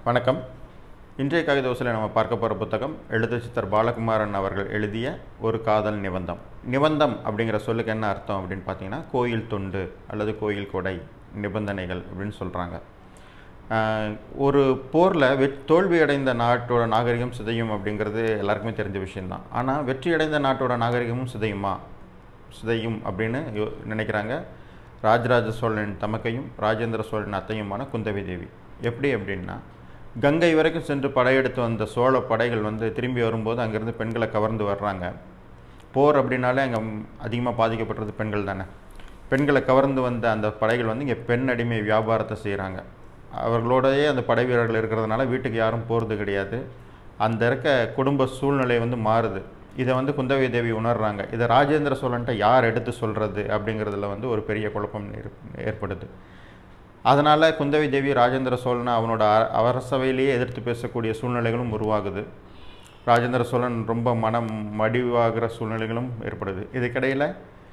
வணக்கம் இன்றைய கவிதோசில் நம்ம பார்க்க போகிற புத்தகம் எழுத்து சித்தர் பாலகுமாரன் அவர்கள் எழுதிய ஒரு காதல் நிபந்தம் நிபந்தம் அப்படிங்கிற சொல்லுக்கு என்ன அர்த்தம் அப்படின்னு பார்த்தீங்கன்னா கோயில் தொண்டு அல்லது கோயில் கொடை நிபந்தனைகள் அப்படின்னு சொல்கிறாங்க ஒரு போரில் வெ தோல்வி அடைந்த நாட்டோட நாகரிகம் சிதையும் அப்படிங்கிறது எல்லாருக்குமே தெரிஞ்ச விஷயம்தான் ஆனால் வெற்றி அடைந்த நாட்டோட நாகரிகமும் சிதையுமா சிதையும் அப்படின்னு யோ நினைக்கிறாங்க ராஜராஜ சோழனின் தமக்கையும் ராஜேந்திர சோழன் அத்தையுமான குந்தவி தேவி எப்படி அப்படின்னா கங்கை வரைக்கும் சென்று படையெடுத்து வந்த சோழ படைகள் வந்து திரும்பி வரும்போது அங்கேருந்து பெண்களை கவர்ந்து வர்றாங்க போர் அப்படின்னாலே அங்கே அதிகமாக பாதிக்கப்பட்டது பெண்கள் தானே பெண்களை கவர்ந்து வந்த அந்த படைகள் வந்து இங்கே பெண் அடிமை வியாபாரத்தை செய்கிறாங்க அவர்களோடயே அந்த படை வீரர்கள் இருக்கிறதுனால வீட்டுக்கு யாரும் போகிறது கிடையாது அந்த இருக்க குடும்ப சூழ்நிலை வந்து மாறுது இதை வந்து குந்தவி தேவி உணர்றாங்க இதை ராஜேந்திர சோழன்ட்ட யார் எடுத்து சொல்கிறது அப்படிங்கிறதுல வந்து ஒரு பெரிய குழப்பம் ஏற்படுது அதனால் குந்தவி தேவி ராஜேந்திர சோழனை அவனோட அரசவையிலேயே எதிர்த்து பேசக்கூடிய சூழ்நிலைகளும் உருவாகுது ராஜேந்திர சோழன் ரொம்ப மனம் மடிவாகிற சூழ்நிலைகளும் ஏற்படுது இதுக்கிடையில்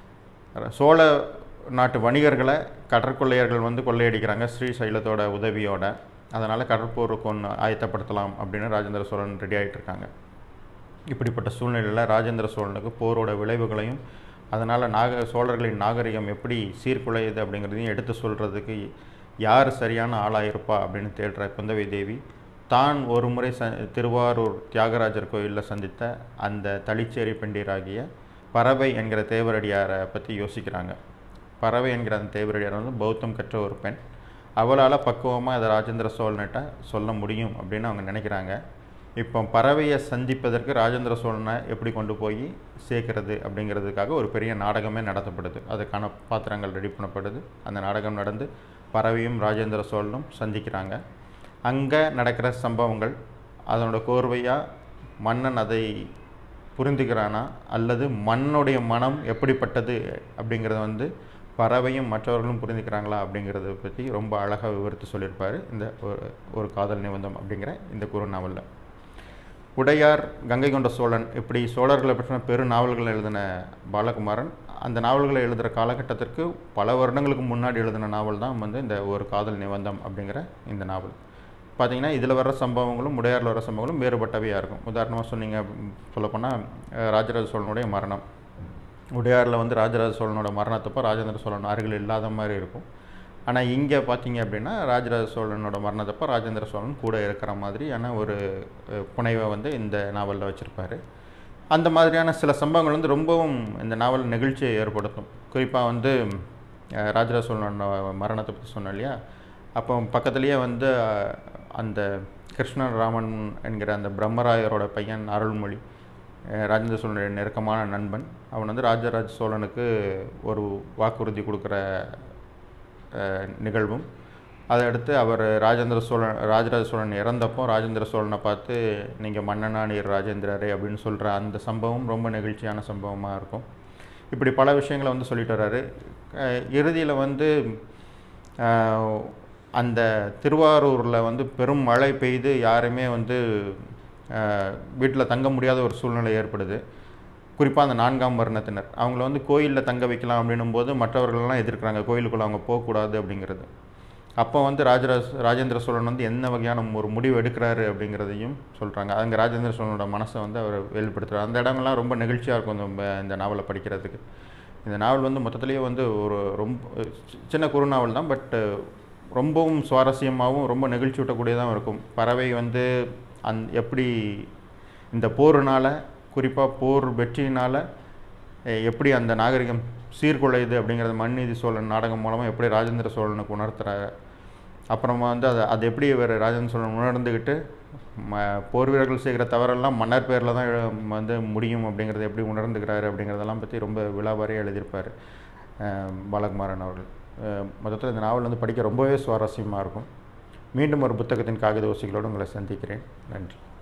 சோழ நாட்டு வணிகர்களை கடற்கொள்ளையர்கள் வந்து கொள்ளையடிக்கிறாங்க ஸ்ரீசைலத்தோட உதவியோட அதனால் கடற்போருக்கு ஒன்று ஆயத்தப்படுத்தலாம் அப்படின்னு ராஜேந்திர சோழன் ரெடி ஆகிட்டு இருக்காங்க இப்படிப்பட்ட சூழ்நிலையில் ராஜேந்திர சோழனுக்கு போரோட விளைவுகளையும் அதனால் நாக சோழர்களின் நாகரிகம் எப்படி சீர்குலையுது அப்படிங்கிறதையும் எடுத்து சொல்கிறதுக்கு யார் சரியான ஆளாக இருப்பா அப்படின்னு தேடுற குந்தவை தேவி தான் ஒரு முறை ச திருவாரூர் தியாகராஜர் கோயிலில் சந்தித்த அந்த தளிச்சேரி பெண்டீராகிய பறவை என்கிற தேவரடியாரை பற்றி யோசிக்கிறாங்க பறவை என்கிற அந்த தேவரடியார் வந்து பௌத்தம் கற்ற ஒரு பெண் அவளால் பக்குவமாக அதை ராஜேந்திர சோழன்கிட்ட சொல்ல முடியும் அப்படின்னு அவங்க நினைக்கிறாங்க இப்போ பறவையை சந்திப்பதற்கு ராஜேந்திர சோழனை எப்படி கொண்டு போய் சேர்க்கறது அப்படிங்கிறதுக்காக ஒரு பெரிய நாடகமே நடத்தப்படுது அதுக்கான பாத்திரங்கள் ரெடி பண்ணப்படுது அந்த நாடகம் நடந்து பறவையும் ராஜேந்திர சோழனும் சந்திக்கிறாங்க அங்கே நடக்கிற சம்பவங்கள் அதனோட கோர்வையாக மன்னன் அதை புரிந்துக்கிறானா அல்லது மண்ணுடைய மனம் எப்படிப்பட்டது அப்படிங்கிறத வந்து பறவையும் மற்றவர்களும் புரிந்துக்கிறாங்களா அப்படிங்கிறத பற்றி ரொம்ப அழகாக விவரித்து சொல்லியிருப்பார் இந்த ஒரு காதல் நிபந்தம் அப்படிங்கிற இந்த குறு நாவலில் உடையார் கங்கை கொண்ட சோழன் இப்படி சோழர்களை பற்றின பெரு நாவல்கள் எழுதின பாலகுமாரன் அந்த நாவல்களை எழுதுகிற காலகட்டத்திற்கு பல வருடங்களுக்கு முன்னாடி எழுதின நாவல் தான் வந்து இந்த ஒரு காதல் நிபந்தம் அப்படிங்கிற இந்த நாவல் பார்த்திங்கன்னா இதில் வர சம்பவங்களும் உடையாரில் வர சம்பவங்களும் வேறுபட்டவையாக இருக்கும் உதாரணமாக சொன்னீங்க சொல்லப்போனால் ராஜராஜ சோழனுடைய மரணம் உடையாரில் வந்து ராஜராஜ சோழனோட மரணத்தப்போ ராஜேந்திர சோழன் அருகில் இல்லாத மாதிரி இருக்கும் ஆனால் இங்கே பார்த்தீங்க அப்படின்னா ராஜராஜ சோழனோட மரணத்தப்போ ராஜேந்திர சோழன் கூட இருக்கிற மாதிரியான ஒரு புனைவை வந்து இந்த நாவலில் வச்சுருப்பார் அந்த மாதிரியான சில சம்பவங்கள் வந்து ரொம்பவும் இந்த நாவல் நெகிழ்ச்சியை ஏற்படுத்தும் குறிப்பாக வந்து ராஜராஜ சோழனோட மரணத்தை பற்றி சொன்னோம் இல்லையா அப்போ பக்கத்துலேயே வந்து அந்த கிருஷ்ணன் ராமன் என்கிற அந்த பிரம்மராயரோட பையன் அருள்மொழி ராஜேந்திர சோழனுடைய நெருக்கமான நண்பன் அவன் வந்து ராஜராஜ சோழனுக்கு ஒரு வாக்குறுதி கொடுக்குற நிகழ்வும் அதை அடுத்து அவர் ராஜேந்திர சோழன் ராஜராஜ சோழன் இறந்தப்போ ராஜேந்திர சோழனை பார்த்து நீங்கள் மன்னனா நீர் ராஜேந்திரரே அப்படின்னு சொல்கிற அந்த சம்பவம் ரொம்ப நெகிழ்ச்சியான சம்பவமாக இருக்கும் இப்படி பல விஷயங்களை வந்து சொல்லிட்டு வர்றாரு இறுதியில் வந்து அந்த திருவாரூரில் வந்து பெரும் மழை பெய்து யாருமே வந்து வீட்டில் தங்க முடியாத ஒரு சூழ்நிலை ஏற்படுது குறிப்பாக அந்த நான்காம் வர்ணத்தினர் அவங்கள வந்து கோயிலில் தங்க வைக்கலாம் அப்படின்னும் போது மற்றவர்கள்லாம் எதிர்க்கிறாங்க கோயிலுக்குள்ளே அவங்க போகக்கூடாது அப்படிங்கிறது அப்போ வந்து ராஜராஜ ராஜேந்திர சோழன் வந்து என்ன வகையான ஒரு முடிவு எடுக்கிறாரு அப்படிங்கிறதையும் சொல்கிறாங்க அங்கே ராஜேந்திர சோழனோட மனசை வந்து அவர் வெளிப்படுத்துகிறார் அந்த இடங்கள்லாம் ரொம்ப நெகிழ்ச்சியாக இருக்கும் இந்த இந்த நாவலை படிக்கிறதுக்கு இந்த நாவல் வந்து மொத்தத்துலேயே வந்து ஒரு ரொம்ப சின்ன குறு நாவல் தான் பட் ரொம்பவும் சுவாரஸ்யமாகவும் ரொம்ப நெகிழ்ச்சி ஊட்டக்கூடியதாகவும் இருக்கும் பறவை வந்து அந் எப்படி இந்த போருனால் குறிப்பாக போர் வெற்றியினால் எப்படி அந்த நாகரிகம் சீர்குலையுது அப்படிங்கிறது மண்நீதி சோழன் நாடகம் மூலமாக எப்படி ராஜேந்திர சோழனுக்கு உணர்த்துறாரு அப்புறமா வந்து அதை அது எப்படி இவர் ராஜேந்திர சோழன் உணர்ந்துக்கிட்டு ம போர் வீரர்கள் செய்கிற தவறெல்லாம் மன்னர் பேரில் தான் வந்து முடியும் அப்படிங்கிறத எப்படி உணர்ந்துக்கிறாரு அப்படிங்கிறதெல்லாம் பற்றி ரொம்ப விழாவாரியாக எழுதியிருப்பார் பாலகுமாரன் அவர்கள் மொத்தத்தில் இந்த நாவல் வந்து படிக்க ரொம்பவே சுவாரஸ்யமாக இருக்கும் மீண்டும் ஒரு புத்தகத்தின் காகித ஊசிகளோடு உங்களை சந்திக்கிறேன் நன்றி